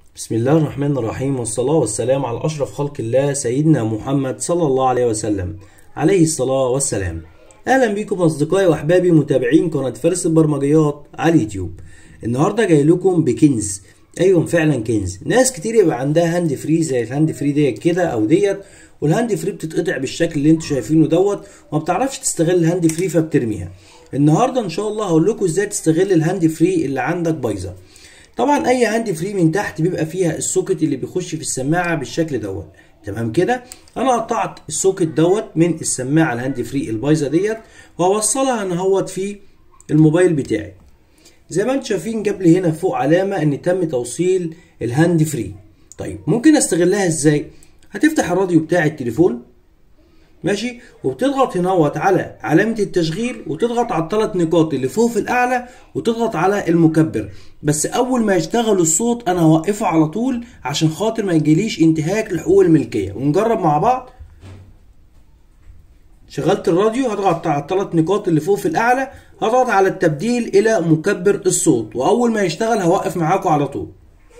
بسم الله الرحمن الرحيم والصلاة والسلام على أشرف خلق الله سيدنا محمد صلى الله عليه وسلم عليه الصلاة والسلام أهلا بكم أصدقائي وأحبابي متابعين قناة فارس البرمجيات على اليوتيوب النهاردة جاي لكم بكنز أيوة فعلا كنز ناس كتير يبقى عندها هاند فري زي الهاند فري ديت كده أو ديت والهاند فري بتتقطع بالشكل اللي انتوا شايفينه دوت وما بتعرفش تستغل الهاند فري فبترميها النهارده ان شاء الله هقول لكم ازاي تستغل الهاند فري اللي عندك بايظه طبعا اي هاند فري من تحت بيبقى فيها السوكت اللي بيخش في السماعه بالشكل دوت تمام كده انا قطعت السوكت دوت من السماعه الهاند فري البايظه ديت وهوصلها انا اهوت في الموبايل بتاعي زي ما انتم شايفين جاب لي هنا فوق علامه ان تم توصيل الهاند فري طيب ممكن استغلها ازاي هتفتح الراديو بتاع التليفون ماشي وبتضغط هنا على علامة التشغيل وتضغط على الثلاث نقاط اللي فوق في الأعلى وتضغط على المكبر بس أول ما يشتغل الصوت أنا هوقفه على طول عشان خاطر ما يجيليش انتهاك لحقوق الملكية ونجرب مع بعض شغلت الراديو هضغط على الثلاث نقاط اللي فوق في الأعلى هضغط على التبديل إلى مكبر الصوت وأول ما يشتغل هوقف معاكم على طول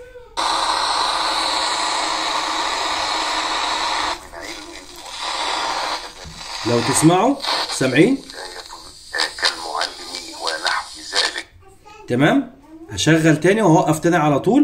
لو تسمعوا سامعين كالمعلمين ونحو ذلك تمام هشغل تاني وهوقف تاني على طول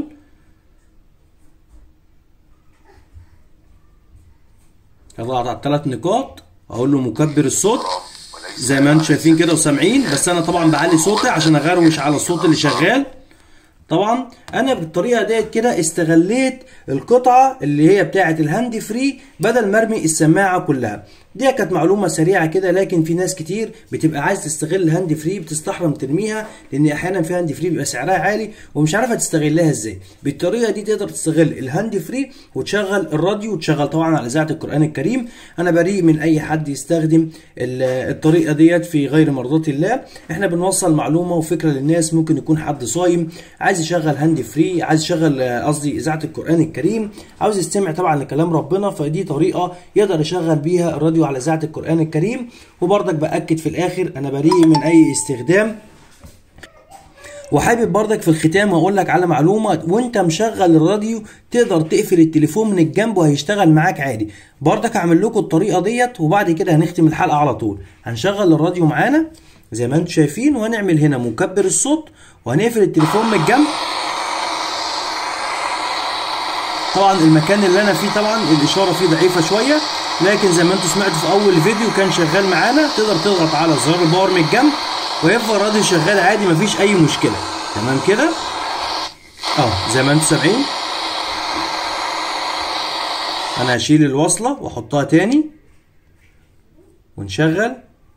هضغط على الثلاث نقاط اقول له مكبر الصوت وليس زي ما انتم شايفين كده وسامعين بس انا طبعا بعلي صوتي عشان اغروش على الصوت اللي شغال طبعا انا بالطريقه ديت كده استغليت القطعه اللي هي بتاعه الهاند فري بدل ما ارمي السماعه كلها دي كانت معلومه سريعه كده لكن في ناس كتير بتبقى عايز تستغل الهاند فري بتستحرم ترميها لان احيانا في هاند فري بيبقى سعرها عالي ومش عارفه تستغلها ازاي بالطريقه دي تقدر تستغل الهاند فري وتشغل الراديو وتشغل طبعا على اذاعه القران الكريم انا بريء من اي حد يستخدم ال- الطريقه ديت في غير مرضات الله احنا بنوصل معلومه وفكره للناس ممكن يكون حد صايم عايز يشغل هاند فري عايز يشغل آه، قصدي اذاعه القران الكريم عاوز يستمع طبعا لكلام ربنا فدي طريقه يقدر يشغل بيها الراديو على اذاعه القران الكريم وبرضك باكد في الاخر انا بريء من اي استخدام وحابب برضك في الختام اقول لك على معلومه وانت مشغل الراديو تقدر تقفل التليفون من الجنب وهيشتغل معاك عادي برضك هعمل لكم الطريقه ديت وبعد كده هنختم الحلقه على طول هنشغل الراديو معانا زي ما انتم شايفين وهنعمل هنا مكبر الصوت وهنقفل التليفون من الجنب طبعا المكان اللي انا فيه طبعا الاشاره فيه ضعيفه شويه لكن زي ما انتم سمعتوا في اول فيديو كان شغال معانا تقدر تضغط على زرار الباور من الجنب ويفضل الراديو شغال عادي مفيش اي مشكله تمام كده اه زي ما انتم سامعين انا هشيل الوصله واحطها تاني ونشغل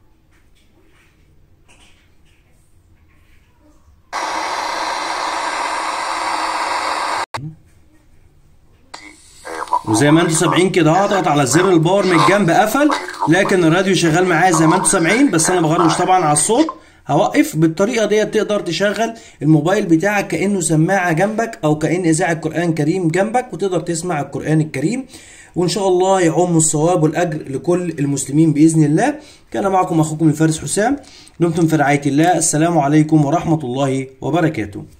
وزي ما انتم سامعين كده هضغط على زر الباور من الجنب قفل لكن الراديو شغال معايا زي ما انتم سامعين بس انا بغروش طبعا على الصوت هوقف بالطريقه ديت تقدر تشغل الموبايل بتاعك كانه سماعه جنبك او كان اذاعه قران كريم جنبك وتقدر تسمع القران الكريم وان شاء الله يعم الصواب والاجر لكل المسلمين باذن الله كان معكم اخوكم الفارس حسام دمتم في رعايه الله السلام عليكم ورحمه الله وبركاته